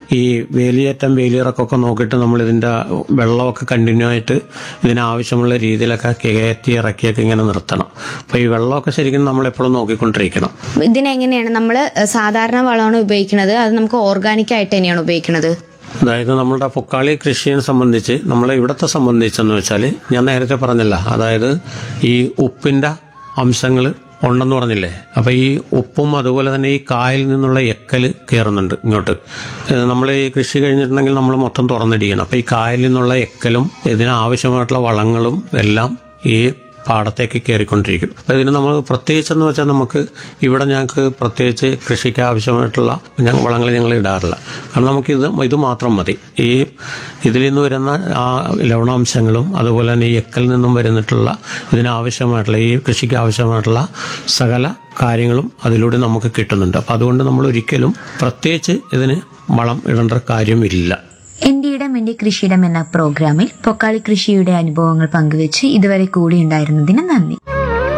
ഈ വേലിയേറ്റം വേലിയിറക്കമൊക്കെ നോക്കിയിട്ട് നമ്മൾ ഇതിന്റെ വെള്ളമൊക്കെ കണ്ടിന്യൂ ആയിട്ട് ഇതിനാവശ്യമുള്ള രീതിയിലൊക്കെ കയറ്റി ഇറക്കിയൊക്കെ ഇങ്ങനെ നിർത്തണം അപ്പൊ ഈ വെള്ളമൊക്കെ ശരിക്കും നമ്മൾ എപ്പോഴും നോക്കിക്കൊണ്ടിരിക്കണം ഇതിനെങ്ങനെയാണ് നമ്മൾ സാധാരണ വളമാണ് ഉപയോഗിക്കുന്നത് അത് നമുക്ക് ഓർഗാനിക് ആയിട്ട് തന്നെയാണ് ഉപയോഗിക്കുന്നത് അതായത് നമ്മുടെ പൊക്കാളി കൃഷിയെ സംബന്ധിച്ച് നമ്മളെ ഇവിടത്തെ സംബന്ധിച്ചെന്ന് വെച്ചാൽ ഞാൻ നേരത്തെ പറഞ്ഞല്ല അതായത് ഈ ഉപ്പിന്റെ അംശങ്ങൾ ഉണ്ടെന്ന് പറഞ്ഞില്ലേ അപ്പൊ ഈ ഉപ്പും അതുപോലെ തന്നെ ഈ കായൽ നിന്നുള്ള എക്കല് കയറുന്നുണ്ട് ഇങ്ങോട്ട് നമ്മൾ ഈ കൃഷി കഴിഞ്ഞിട്ടുണ്ടെങ്കിൽ നമ്മൾ മൊത്തം തുറന്നിടിക്കണം അപ്പൊ ഈ കായലിൽ നിന്നുള്ള എക്കലും ഇതിനാവശ്യമായിട്ടുള്ള വളങ്ങളും എല്ലാം ഈ പാടത്തേക്ക് കയറിക്കൊണ്ടിരിക്കും അപ്പൊ ഇതിന് നമ്മൾ പ്രത്യേകിച്ചെന്ന് വെച്ചാൽ നമുക്ക് ഇവിടെ ഞങ്ങൾക്ക് പ്രത്യേകിച്ച് കൃഷിക്ക് ആവശ്യമായിട്ടുള്ള ഞങ്ങൾ വളങ്ങൾ ഞങ്ങൾ ഇടാറില്ല കാരണം നമുക്ക് ഇത് ഇത് മാത്രം മതി ഈ ഇതിൽ നിന്ന് വരുന്ന ആ ലവണാംശങ്ങളും അതുപോലെ തന്നെ ഈ എക്കൽ നിന്നും വരുന്നിട്ടുള്ള ഇതിനാവശ്യമായിട്ടുള്ള ഈ കൃഷിക്ക് ആവശ്യമായിട്ടുള്ള സകല കാര്യങ്ങളും അതിലൂടെ നമുക്ക് കിട്ടുന്നുണ്ട് അപ്പം അതുകൊണ്ട് നമ്മൾ ഒരിക്കലും പ്രത്യേകിച്ച് ഇതിന് വളം ഇടേണ്ട കാര്യമില്ല എന്റെ ഇടം എന്റെ കൃഷിയിടം എന്ന പ്രോഗ്രാമിൽ പൊക്കാളി കൃഷിയുടെ അനുഭവങ്ങൾ പങ്കുവെച്ച് ഇതുവരെ കൂടിയുണ്ടായിരുന്നതിന് നന്ദി